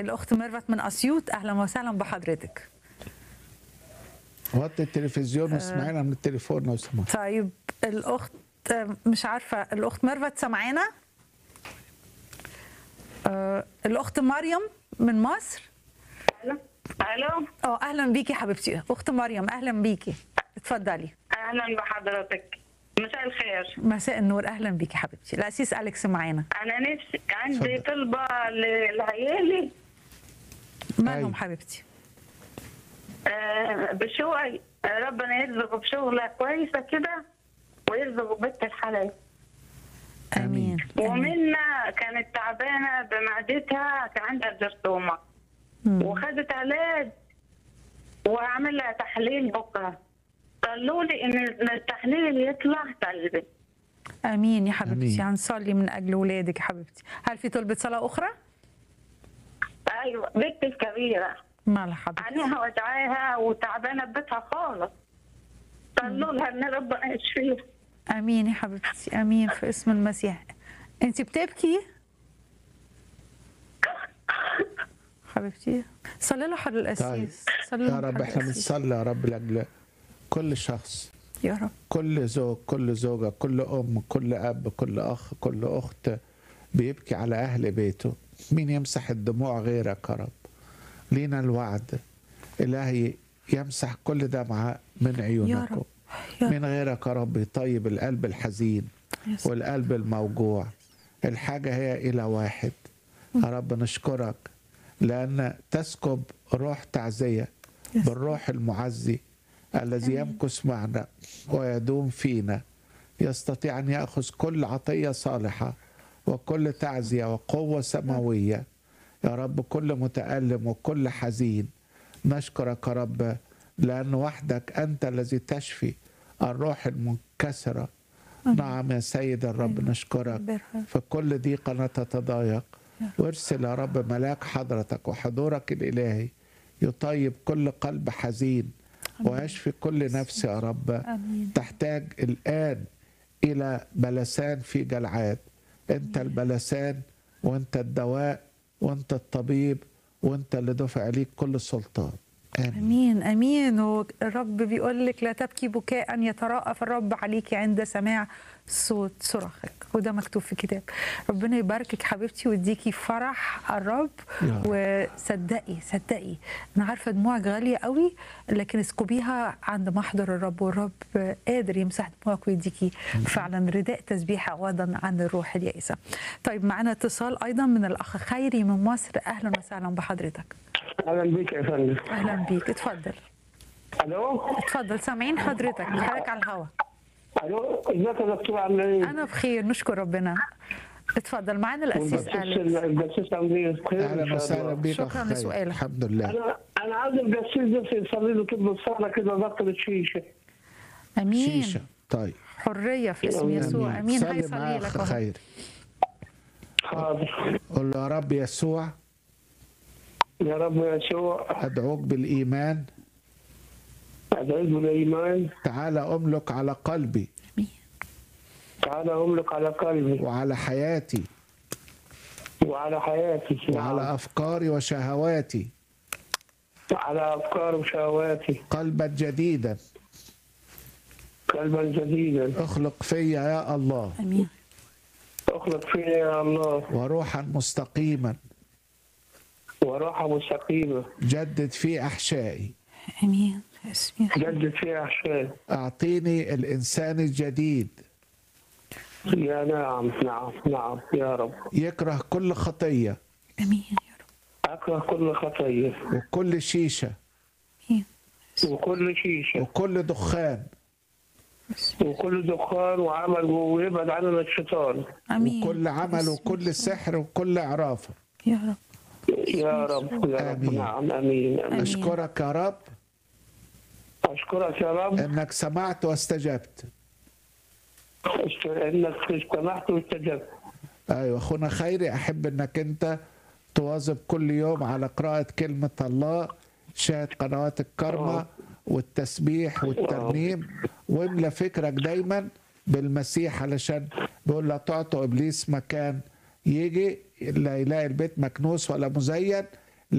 الاخت ميرفت من اسيوط اهلا وسهلا بحضرتك وطي التلفزيون واسمعينا من التليفون لو سمحت طيب الاخت مش عارفه الاخت ميرفت سامعانا آه، الاخت مريم من مصر الو الو اه اهلا بيكي حبيبتي اخت مريم اهلا بيكي اتفضلي اهلا بحضرتك مساء الخير مساء النور اهلا بيكي حبيبتي الاسيس اليكس معانا انا نفسي عندي اتفضل. طلبه ل- لعيالي مالهم أيوة. حبيبتي آه، بشوي آه، ربنا يرزقه بشغله كويسه كده ويرزقه بنت الحلال امين امين ومنا كانت تعبانه بمعدتها كان عندها جرثومه مم. وخدت علاج وعمل لها تحليل بكره قالوا لي ان التحليل يطلع سلبي امين يا حبيبتي آمين. هنصلي من اجل ولادك يا حبيبتي هل في طلبة صلاة اخرى ايوه بنتي الكبيره مالها حبيبتي عينيها وجعاها وتعبانه ببيتها خالص قالوا لها ان ربنا يشفيها امين يا حبيبتي امين في اسم المسيح انت بتبكي حبيبتي صلي له حر طيب الاسيس صلي يا له رب حر احنا الأسيس. بنصلي يا رب لاجل كل شخص يا رب كل زوج كل زوجة كل أم كل أب كل أخ كل أخت بيبكي على أهل بيته مين يمسح الدموع غيرك يا رب لينا الوعد إلهي يمسح كل دمعة من يا عيونكم رب يا رب من غيرك يا رب يطيب القلب الحزين يس. والقلب الموجوع الحاجة هي إلى واحد يا رب نشكرك لأن تسكب روح تعزية يس. بالروح المعزي الذي يمكث معنا ويدوم فينا يستطيع أن يأخذ كل عطية صالحة وكل تعزية وقوة سماوية يا رب كل متألم وكل حزين نشكرك يا رب لأن وحدك أنت الذي تشفي الروح المنكسرة نعم يا سيد الرب نشكرك برها. فكل ضيقة لا تتضايق وارسل يا رب ملاك حضرتك وحضورك الإلهي يطيب كل قلب حزين ويشفي كل نفس يا رب امين تحتاج الآن إلى بلسان في جلعاد أنت البلسان وأنت الدواء وأنت الطبيب وأنت اللي دفع ليك كل سلطان آمين امين امين والرب بيقول لك لا تبكي بكاء يتراءف الرب عليك عند سماع صوت صراخك وده مكتوب في كتاب ربنا يباركك حبيبتي ويديكي فرح الرب يا رب. وصدقي صدقي انا عارفه دموعك غاليه قوي لكن اسكبيها عند محضر الرب والرب قادر يمسح دموعك ويديكي فعلا رداء تسبيح عوضا عن الروح اليائسه طيب معنا اتصال ايضا من الاخ خيري من مصر اهلا وسهلا بحضرتك اهلا بك يا فندم اهلا بيك اتفضل الو اتفضل سامعين حضرتك حضرتك على الهوا الو ازيك يا دكتور عامله ايه؟ انا بخير نشكر ربنا اتفضل معانا الاسيس والبسيس- اليكس البسيس عاملين بخير إن أهلا شاء وسهلا الله. بك شكراً أخ خير. لسؤالك. الحمد لله انا انا عايز البسيس ده يصلي له كده صلاه كده بطل شيشه امين شيشة طيب حريه في اسم يسوع امين صلي هيصلي معاه لك أخ أهو. خير حاضر قل له يا رب يسوع يا رب يسوع أدعوك بالإيمان ادعي بالايمان تعال أملك على قلبي تعالى املك على قلبي وعلى حياتي وعلى حياتي وعلى أفكاري وشهواتي على افكار وشهواتي قلبا جديدا قلبا جديدا اخلق فيا يا الله امين اخلق فينا يا الله وروحا مستقيما وروحه مستقيمه جدد في أحشائي امين في اسم يسوع جدد فيها احشائي أعطيني الإنسان الجديد يا نعم نعم نعم يا رب يكره كل خطية امين يا رب اكره كل خطيه وكل شيشة امين وكل شيشه وكل دخان وكل دخان وعمل ويبعد عننا الشيطان امين وكل عمل في اسم وكل يسوع. سحر وكل عرافة يا رب يا رب يا رب آمين. نعم امين امين أشكرك يا رب اشكرك يا رب أنك سمعت واستجبت أشك- انك استمعت واستجبت أيوة أخونا خيري أحب أنك أنت تواظب كل يوم على قراءة كلمة الله شاهد قنوات الكرمة آه. والتسبيح والترنيم واملى فكرك دايما بالمسيح علشان بيقول لا تعطوا إبليس مكان يجي لا يلاقي البيت مكنوس ولا مزين